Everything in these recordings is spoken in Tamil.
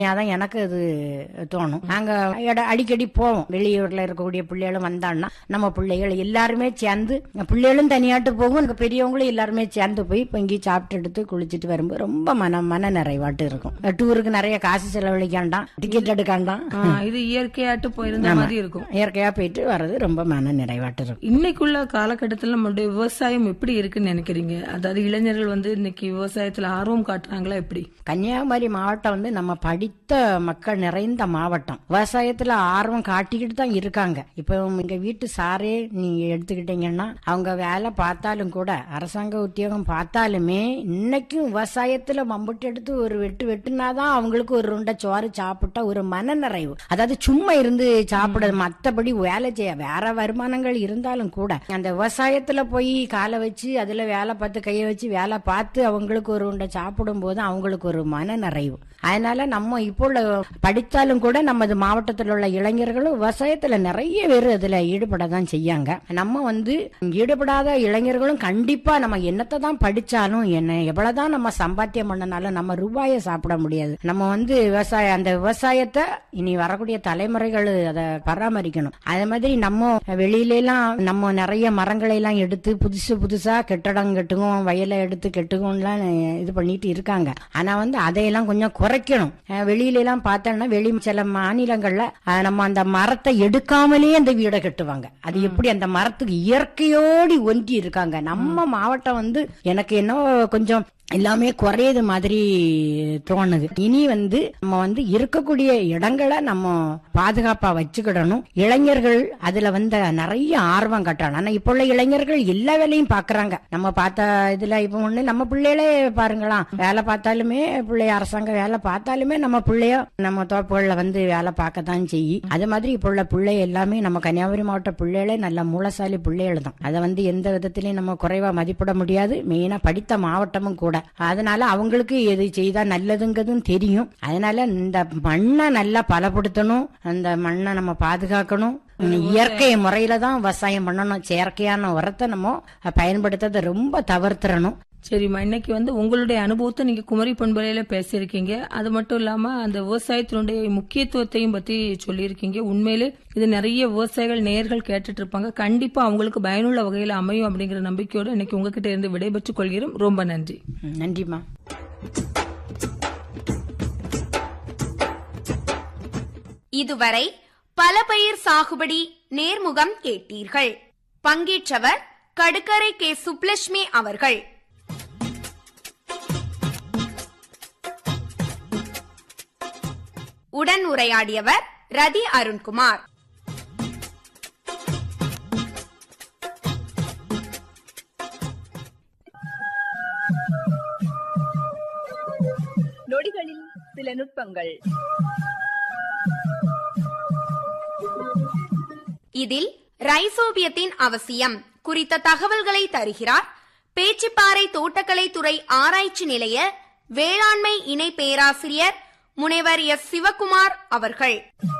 அதான் எனக்கு அது தோணும் நாங்க எட- அடிக்கடி போவோம் வெளியூர்ல இருக்கக்கூடிய பிள்ளைகளும் வந்தான்னா நம்ம பிள்ளைகள் எல்லாருமே சேர்ந்து பிள்ளைகளும் தனியாட்டு போகும் இங்க பெரியவங்களும் எல்லாருமே சேர்ந்து போய் பொங்கி சாப்பிட்டு எடுத்து குளிச்சுட்டு வரும்போது ரொம்ப மன மன நிறைவாட்டு இருக்கும் டூருக்கு நிறைய காசு செலவழிக்காண்டாம் டிக்கெட் எடுக்காண்டாம் ஆ, இது இயற்கையாட்டு போயிருந்த மாதிரி இருக்கும் இயற்கையா போயிட்டு வர்றது ரொம்ப மன நிறைவாட்டு இருக்கும் இன்னைக்குள்ள காலகட்டத்தில் நம்மளுடைய விவசாயம் எப்படி இருக்குன்னு நினைக்கிறீங்க அதாவது இளைஞர்கள் வந்து இன்னைக்கு விவசாயத்துல ஆர்வம் காட்டுறாங்களா எப்படி கன்னியாகுமரி மாவட்டம் வந்து நம்ம படித்த மக்கள் நிறைந்த மாவட்டம் விவசாயத்துல ஆர்வம் காட்டிக்கிட்டு தான் இருக்காங்க இப்போ எங்க வீட்டு சாரே நீங்க எடுத்துக்கிட்டீங்கன்னா அவங்க வேலை பார்த்தாலும் கூட அரசாங்க உத்தியோகம் பார்த்தாலுமே இன்னைக்கும் விவசாயத்துல மம்புட்டு எடுத்து ஒரு வெட்டு வெட்டுனாதான் அவங்களுக்கு ஒரு உண்டை சோறு சாப்பிட்டா ஒரு மன நிறைவு அதாவது சும்மா இருந்து சாப்பிட மத்தபடி வேலை செய்ய வேற வருமானங்கள் இருந்தாலும் கூட அந்த விவசாயத்துல போய் காலை வச்சு அதுல வேலை பார்த்து கையை வச்சு வேலை பார்த்து அவங்களுக்கு ஒரு உண்டை சாப்பிடும் போது அவங்களுக்கு ஒரு மன நிறைவு அதனால நம்ம இப்போ உள்ள படித்தாலும் கூட நமது மாவட்டத்தில் உள்ள இளைஞர்களும் விவசாயத்துல நிறைய பேர் அதுல ஈடுபட தான் செய்யாங்க நம்ம வந்து ஈடுபடாத இளைஞர்களும் கண்டிப்பா நம்ம என்னத்தை தான் படிச்சாலும் என்ன எவ்வளவுதான் நம்ம சம்பாத்தியம் பண்ணனாலும் நம்ம ரூபாயை சாப்பிட முடியாது நம்ம வந்து விவசாயம் அந்த விவசாயத்தை இனி வரக்கூடிய தலைமுறைகள் அதை பராமரிக்கணும் அதே மாதிரி நம்ம வெளியில எல்லாம் நம்ம நிறைய மரங்களை எல்லாம் எடுத்து புதுசு புதுசா கெட்டடம் கட்டுவோம் வயலை எடுத்து கெட்டுவோம்லாம் இது பண்ணிட்டு இருக்காங்க ஆனா வந்து அதையெல்லாம் கொஞ்சம் குறைக்கணும் அஹ் வெளியில எல்லாம் பார்த்தோம்னா வெளி சில மாநிலங்கள்ல அஹ் நம்ம அந்த மரத்தை எடுக்காமலே அந்த வீடை கட்டுவாங்க அது எப்படி அந்த மரத்துக்கு இயற்கையோடி ஒன்றி இருக்காங்க நம்ம மாவட்டம் வந்து எனக்கு என்ன கொஞ்சம் எல்லாமே குறையுது மாதிரி தோணுது இனி வந்து நம்ம வந்து இருக்கக்கூடிய இடங்களை நம்ம பாதுகாப்பா வச்சுக்கிடணும் இளைஞர்கள் அதுல வந்து நிறைய ஆர்வம் காட்டணும் ஆனா இப்போ உள்ள இளைஞர்கள் எல்லா வேலையும் பாக்குறாங்க நம்ம பார்த்த இதுல இப்ப ஒண்ணு நம்ம பிள்ளைகளே பாருங்களாம் வேலை பார்த்தாலுமே பிள்ளைய அரசாங்க வேலை பார்த்தாலுமே நம்ம பிள்ளைய நம்ம தோப்புகள்ல வந்து வேலை பார்க்கத்தான் செய்யும் அது மாதிரி இப்போ உள்ள பிள்ளை எல்லாமே நம்ம கன்னியாகுமரி மாவட்ட பிள்ளைகளே நல்ல மூலசாலி பிள்ளைகள் தான் அதை வந்து எந்த விதத்திலையும் நம்ம குறைவா மதிப்பிட முடியாது மெயினா படித்த மாவட்டமும் கூட அதனால அவங்களுக்கு எது செய்தா நல்லதுங்கிறதும் தெரியும் அதனால இந்த மண்ணை நல்லா பலப்படுத்தணும் அந்த மண்ணை நம்ம பாதுகாக்கணும் இயற்கை முறையில தான் விவசாயம் பண்ணணும் செயற்கையான உரத்தை நம்ம பயன்படுத்துறதை ரொம்ப தவிர்த்திடணும் சரிம்மா இன்னைக்கு வந்து உங்களுடைய அனுபவத்தை நீங்க குமரி பண்பலையில பேசியிருக்கீங்க அது மட்டும் இல்லாம அந்த விவசாயத்தினுடைய முக்கியத்துவத்தையும் பத்தி சொல்லியிருக்கீங்க உண்மையிலே இது நிறைய விவசாயிகள் நேயர்கள் கேட்டுட்டு இருப்பாங்க கண்டிப்பா அவங்களுக்கு பயனுள்ள வகையில அமையும் அப்படிங்கிற நம்பிக்கையோட இன்னைக்கு உங்ககிட்ட இருந்து விடைபெற்றுக் கொள்கிறோம் ரொம்ப நன்றி ம், நன்றிம்மா இதுவரை பல பயிர் சாகுபடி நேர்முகம் கேட்டீர்கள் பங்கேற்றவர் கடுக்கரை கே சுப்லட்சுமி அவர்கள் உடன் உரையாடியவர் ரதி அருண்குமார் நொடிகளில் சில நுட்பங்கள் இதில் ரைசோபியத்தின் அவசியம் குறித்த தகவல்களை தருகிறார் பேச்சிப்பாறை தோட்டக்கலை துறை ஆராய்ச்சி நிலைய வேளாண்மை இணை பேராசிரியர் முனைவர் எஸ் சிவகுமார் அவர்கள்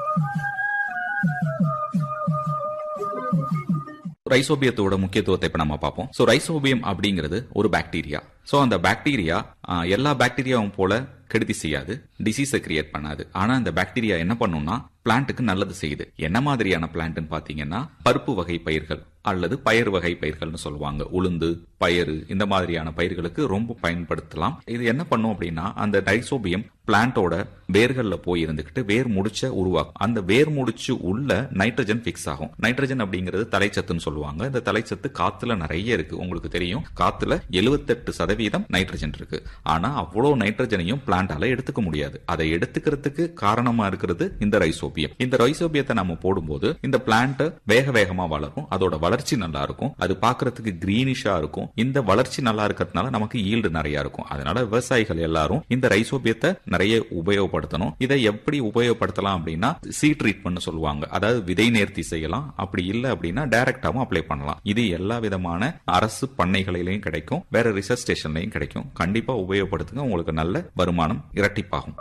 ரைசோபியத்தோட முக்கியத்துவத்தை இப்ப நம்ம பார்ப்போம் சோ ரைசோபியம் அப்படிங்கிறது ஒரு பாக்டீரியா சோ அந்த பாக்டீரியா ஆ, எல்லா பாக்டீரியாவும் போல கெடுதி செய்யாது டிசீஸை கிரியேட் பண்ணாது ஆனா அந்த பாக்டீரியா என்ன பண்ணும்னா பிளான்ட்டுக்கு நல்லது செய்யுது என்ன மாதிரியான பிளான்ட்னு பாத்தீங்கன்னா பருப்பு வகை பயிர்கள் அல்லது பயறு வகை பயிர்கள்னு சொல்லுவாங்க உளுந்து பயறு இந்த மாதிரியான பயிர்களுக்கு ரொம்ப பயன்படுத்தலாம் இது என்ன பண்ணும் அப்படின்னா அந்த ரைசோபியம் பிளான்ட்டோட வேர்கள்ல போய் இருந்துகிட்டு வேர் முடிச்ச உருவாக்கும் அந்த வேர் முடிச்சு உள்ள நைட்ரஜன் பிக்ஸ் ஆகும் நைட்ரஜன் அப்படிங்கிறது தலைச்சத்துன்னு சொல்லுவாங்க இந்த தலைச்சத்து காத்துல நிறைய இருக்கு உங்களுக்கு தெரியும் காத்துல 78% சதவீதம் நைட்ரஜன் இருக்கு ஆனா அவ்வளவு நைட்ரஜனையும் பிளான்ட்டால எடுத்துக்க முடியாது அதை எடுத்துக்கிறதுக்கு காரணமா இருக்கிறது இந்த ரைசோபியம் இந்த ரைசோபியத்தை நம்ம போடும்போது இந்த பிளான்ட் வேக வேகமா வளரும் அதோட வளர்ச்சி நல்லா இருக்கும் அது பார்க்கிறதுக்கு கிரீனிஷா இருக்கும் இந்த வளர்ச்சி நல்லா இருக்கிறதுனால நமக்கு ஈல்டு நிறைய இருக்கும் அதனால விவசாயிகள் எல்லாரும் இந்த ரைசோபியத்தை நிறைய உபயோகப்படுத்தணும் இதை எப்படி உபயோகப்படுத்தலாம் அப்படின்னா சீ ட்ரீட்மெண்ட் சொல்லுவாங்க அதாவது விதை நேர்த்தி செய்யலாம் அப்படி இல்ல அப்படின்னா டைரக்டாவும் அப்ளை பண்ணலாம் இது எல்லா விதமான அரசு பண்ணைகளிலையும் கிடைக்கும் வேற ரிசர்ச் ஸ்டேஷன்லயும் கிடைக்கும் கண்டிப்பா உபயோகப்படுத்துங்க உங்களுக்கு நல்ல வருமானம் இரட்டிப்பாகும்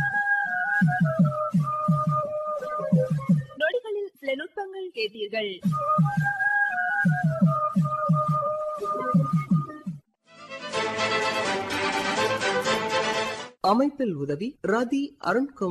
நொடிகளில் சில நுட்பங்கள் கேட்டீர்கள் அமைப்பில் உதவி ரதி அருண்குமார்